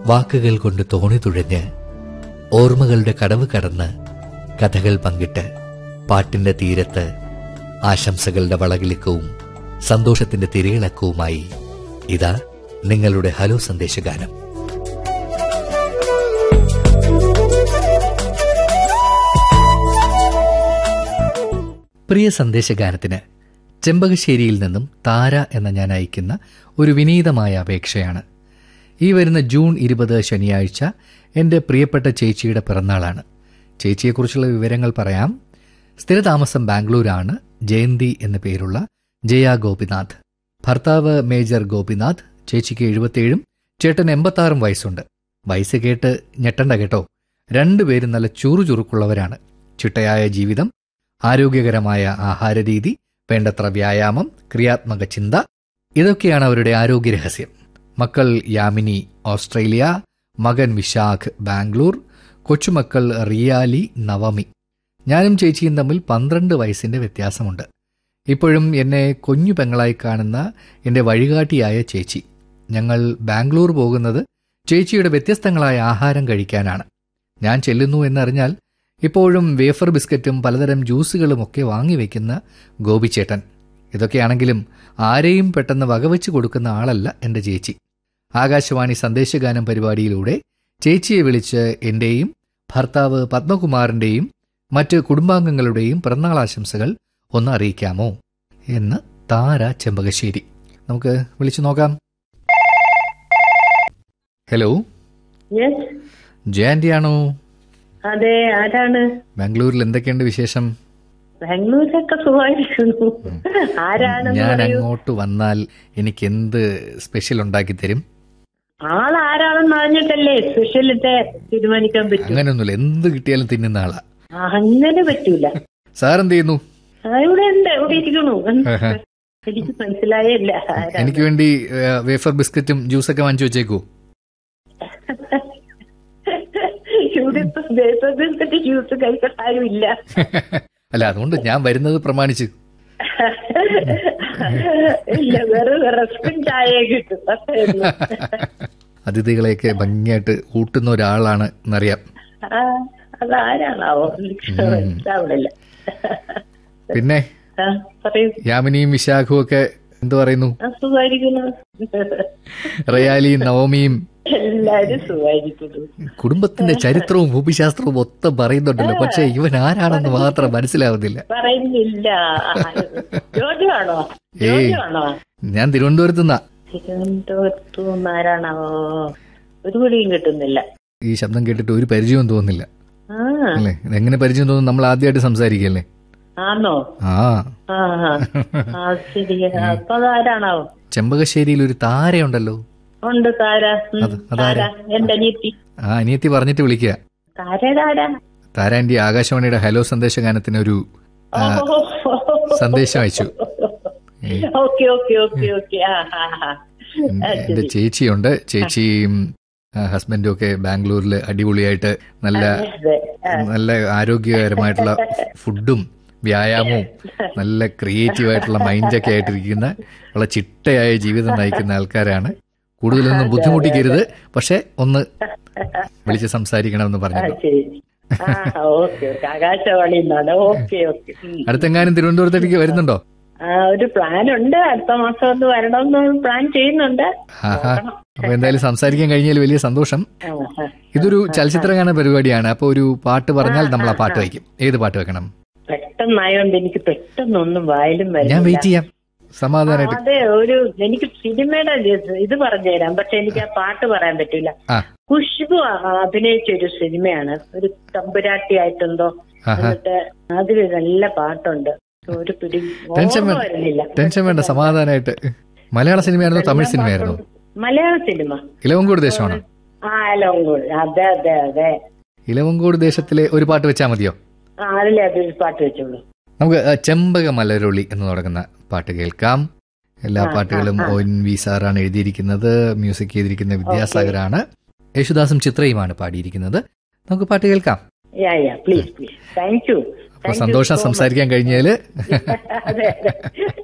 വാക്കുകൾ കൊണ്ട് തോണി തുഴഞ്ഞ് ഓർമ്മകളുടെ കടവ് കടന്ന് കഥകൾ പങ്കിട്ട് പാട്ടിന്റെ തീരത്ത് ആശംസകളുടെ വളകിളിക്കവും സന്തോഷത്തിന്റെ തിരയിളക്കവുമായി ഇതാ നിങ്ങളുടെ ഹലോ സന്ദേശഗാനം പ്രിയ സന്ദേശഗാനത്തിന് ചെമ്പകശ്ശേരിയിൽ നിന്നും താര എന്ന ഞാൻ അയക്കുന്ന ഒരു വിനീതമായ അപേക്ഷയാണ് ഈ വരുന്ന ജൂൺ ഇരുപത് ശനിയാഴ്ച എൻ്റെ പ്രിയപ്പെട്ട ചേച്ചിയുടെ പിറന്നാളാണ് ചേച്ചിയെക്കുറിച്ചുള്ള വിവരങ്ങൾ പറയാം സ്ഥിരതാമസം ബാംഗ്ലൂരാണ് ജയന്തി എന്ന പേരുള്ള ജയ ഗോപിനാഥ് ഭർത്താവ് മേജർ ഗോപിനാഥ് ചേച്ചിക്ക് എഴുപത്തിയേഴും ചേട്ടൻ എൺപത്താറും വയസ്സുണ്ട് വയസ്സ് കേട്ട് ഞെട്ടണ്ട കേട്ടോ രണ്ടുപേരും നല്ല ചുറുചുറുക്കുള്ളവരാണ് ചിട്ടയായ ജീവിതം ആരോഗ്യകരമായ ആഹാരരീതി വേണ്ടത്ര വ്യായാമം ക്രിയാത്മക ചിന്ത ഇതൊക്കെയാണ് അവരുടെ ആരോഗ്യ രഹസ്യം മക്കൾ യാമിനി ഓസ്ട്രേലിയ മകൻ വിശാഖ് ബാംഗ്ലൂർ കൊച്ചുമക്കൾ റിയാലി നവമി ഞാനും ചേച്ചിയും തമ്മിൽ പന്ത്രണ്ട് വയസ്സിന്റെ വ്യത്യാസമുണ്ട് ഇപ്പോഴും എന്നെ കുഞ്ഞു പെങ്ങളായി കാണുന്ന എന്റെ വഴികാട്ടിയായ ചേച്ചി ഞങ്ങൾ ബാംഗ്ലൂർ പോകുന്നത് ചേച്ചിയുടെ വ്യത്യസ്തങ്ങളായ ആഹാരം കഴിക്കാനാണ് ഞാൻ ചെല്ലുന്നു എന്നറിഞ്ഞാൽ ഇപ്പോഴും വേഫർ ബിസ്ക്കറ്റും പലതരം ജ്യൂസുകളും ഒക്കെ വാങ്ങിവെക്കുന്ന ഗോപിച്ചേട്ടൻ ഇതൊക്കെയാണെങ്കിലും ആരെയും പെട്ടെന്ന് വകവെച്ച് കൊടുക്കുന്ന ആളല്ല എൻ്റെ ചേച്ചി ആകാശവാണി സന്ദേശഗാനം പരിപാടിയിലൂടെ ചേച്ചിയെ വിളിച്ച് എന്റെയും ഭർത്താവ് പത്മകുമാറിന്റെയും മറ്റ് കുടുംബാംഗങ്ങളുടെയും പിറന്നാളാശംസകൾ ഒന്ന് അറിയിക്കാമോ എന്ന് താര ചെമ്പകശ്ശേരി നമുക്ക് വിളിച്ചു നോക്കാം ഹലോ യെസ് ജയന്റിയാണോ അതെ ആരാണ് ബാംഗ്ലൂരിൽ എന്തൊക്കെയുണ്ട് വിശേഷം ബാംഗ്ലൂരൊക്കെ സുഖമായിരിക്കുന്നു ആരാണെന്ന് ഞാൻ പറയൂ അങ്ങോട്ട് വന്നാൽ എനിക്ക് എന്ത് സ്പെഷ്യൽ ഉണ്ടാക്കി തരും ആളാരാണെന്ന് അറിഞ്ഞിട്ടല്ലേ സ്പെഷ്യലിട്ട് തീരുമാനിക്കാൻ പറ്റൂ അങ്ങനെയൊന്നുമില്ല എന്ത് കിട്ടിയാലും തിന്നുന്ന ആളാ അങ്ങനെ പറ്റൂല സാർ എന്ത് ചെയ്യുന്നു ആ, ഇവിടെ ഉണ്ട് ഇവിടെ ഇരിക്കണു എനിക്ക് മനസ്സിലായില്ല ആരാ എനിക്ക് വേണ്ടി ഏ, വേഫർ ബിസ്ക്കറ്റും ജ്യൂസൊക്കെ വാങ്ങിച്ചു വെച്ചേക്കൂ ഇവിടെ ഇപ്പൊ ബേസബിസ്ക്കറ്റ് ജ്യൂസ് കഴിക്കാൻ ആരുമില്ല അല്ല അതുകൊണ്ട് ഞാൻ വരുന്നത് പ്രമാണിച്ച് ഇല്ല വെറുതെ റസ്കും ചായ കിട്ടും അത്രേ ഉള്ളൂ. അതിഥികളെയൊക്കെ ഭംഗിയായിട്ട് ഊട്ടുന്ന ഒരാളാണ് എന്നറിയാം ആ, അതാരാണാവോ എനിക്ക് മനസ്സിലാവണില്ല പിന്നെ ആ, പറയൂ യാമിനിയും വിശാഖും ഒക്കെ എന്തു പറയുന്നു ആ, സുഖായിരിക്കുന്നു റയാലിയും നവമിയും എല്ലാരും സുഖായിരിക്കുന്നു കുടുംബത്തിന്റെ ചരിത്രവും ഭൂമിശാസ്ത്രവും മൊത്തം പറയുന്നുണ്ടല്ലോ പക്ഷെ ഇവൻ ആരാണെന്ന് മാത്രം മനസ്സിലാവുന്നില്ല പറയുന്നില്ല ജോജുവാണോ ഏയ്. ജോജുവാണോ ഞാൻ തിരുവനന്തപുരത്ത് നിന്നാ തിരുവനന്തപുരത്തു നിന്ന് ആരാണാവോ ഒരു പിടിയും കിട്ടുന്നില്ല ഈ ശബ്ദം കേട്ടിട്ട് ഒരു പരിചയവും തോന്നുന്നില്ല ആ അല്ലേ എങ്ങനെ പരിചയം തോന്നുന്നു നമ്മൾ ആദ്യമായിട്ട് സംസാരിക്കല്ലേ ആണോ ആ ആ ആ. ആ ശരി അപ്പൊ അതാരാണാവോ ചെമ്പകശ്ശേരിയിൽ ഒരു താരയുണ്ടല്ലോ ഉണ്ട് താര ഉം, അത് അതാരാ? താര എന്റെ അനിയത്തി ആ അനിയത്തി പറഞ്ഞിട്ട് വിളിക്കുക താരേതാരാ താര ആന്റി ആകാശവാണിയുടെ ഹലോ സന്ദേശഗാനത്തിന് ഒരു ആ, സന്ദേശം അയച്ചു ഓക്കെ ഓക്കെ ഓക്കെ ഓക്കെ ആ ആ ആ ആ, എന്റെ ശരി. ചേച്ചിയുണ്ട് ചേച്ചിയും ആ, ഹസ്ബൻഡും ഒക്കെ ബാംഗ്ലൂരിൽ അടിപൊളിയായിട്ട് നല്ല അതെ ആ, നല്ല ആരോഗ്യകരമായിട്ടുള്ള ഫുഡും വ്യായാമവും നല്ല ക്രിയേറ്റീവ് ആയിട്ടുള്ള മൈൻഡൊക്കെ ആയിട്ടിരിക്കുന്ന വളരെ ചിട്ടയായ ജീവിതം നയിക്കുന്ന ആൾക്കാരാണ് കൂടുതലൊന്നും ബുദ്ധിമുട്ടിക്കരുത് പക്ഷെ ഒന്ന് വിളിച്ച് സംസാരിക്കണമെന്ന് ആ, പറഞ്ഞു ശരി ആ ഓക്കെ ഓക്കെ ആകാശവാണി എന്നാണ് ഓക്കെ ഓക്കെ ഉം. അടുത്തെങ്ങാനും തിരുവനന്തപുരത്തേക്ക് വരുന്നുണ്ടോ ആ ഒരു പ്ലാൻ ഉണ്ട് അടുത്ത മാസം ഒന്ന് വരണമെന്ന് പ്ലാൻ ചെയ്യുന്നുണ്ട് ആഹാ അപ്പൊ എന്തായാലും സംസാരിക്കാൻ കഴിഞ്ഞാൽ വലിയ സന്തോഷം ആ, ആ. ഇതൊരു ചലച്ചിത്രഗാന പരിപാടിയാണ് അപ്പൊ ഒരു പാട്ട് പറഞ്ഞാൽ നമ്മൾ ആ പാട്ട് വയ്ക്കും ഏത് പാട്ട് വെക്കണം പെട്ടെന്നായോണ്ട് എനിക്ക് പെട്ടെന്നൊന്നും വായിലും ഞാൻ വരുന്നില്ല വെയിറ്റ് ചെയ്യാം സമാധാനമായിട്ട് അതെ ഒരു എനിക്ക് സിനിമയുടെ ഇത് ഇത് പറഞ്ഞുതരാം പക്ഷെ എനിക്ക് ആ പാട്ട് പറയാൻ പറ്റൂല ആ ഖുഷ്ബു ആ- അഭിനയിച്ച ഒരു സിനിമയാണ് ഒരു തമ്പുരാട്ടി ആയിട്ടെന്തോ ആഹാ എന്നിട്ട് അതിൽ നല്ല പാട്ടുണ്ട് ഒരു പിടി ടെൻഷൻ ഓർമ്മ വേണ്ട വരുന്നില്ല ടെൻഷൻ വേണ്ട സമാധാനമായിട്ട് മലയാള സിനിമയായിരുന്നോ തമിഴ് സിനിമയായിരുന്നോ മലയാള സിനിമ ഇലവങ്കോട് ദേശമാണോ ആ ലോങ്കോട് അതെ അതെ അതെ ഇലവങ്കോട് ദേശത്തിലെ ഒരു പാട്ട് വെച്ചാൽ മതിയോ ആ അതിലെ അതൊരു പാട്ട് വെച്ചോളൂ നമുക്ക് ആ, ചെമ്പക മലരൊളി എന്ന് തുടങ്ങുന്ന പാട്ട് കേൾക്കാം എല്ലാ പാട്ടുകളും ഒ എൻ വി സാറാണ് എഴുതിയിരിക്കുന്നത് മ്യൂസിക് ചെയ്തിരിക്കുന്ന വിദ്യാസാഗറാണ് യേശുദാസും ചിത്രയുമാണ് പാടിയിരിക്കുന്നത് നമുക്ക് പാട്ട് കേൾക്കാം yeah yeah please please thank you അപ്പൊ സന്തോഷം സംസാരിക്കാൻ കഴിഞ്ഞാല് അതെ അതെ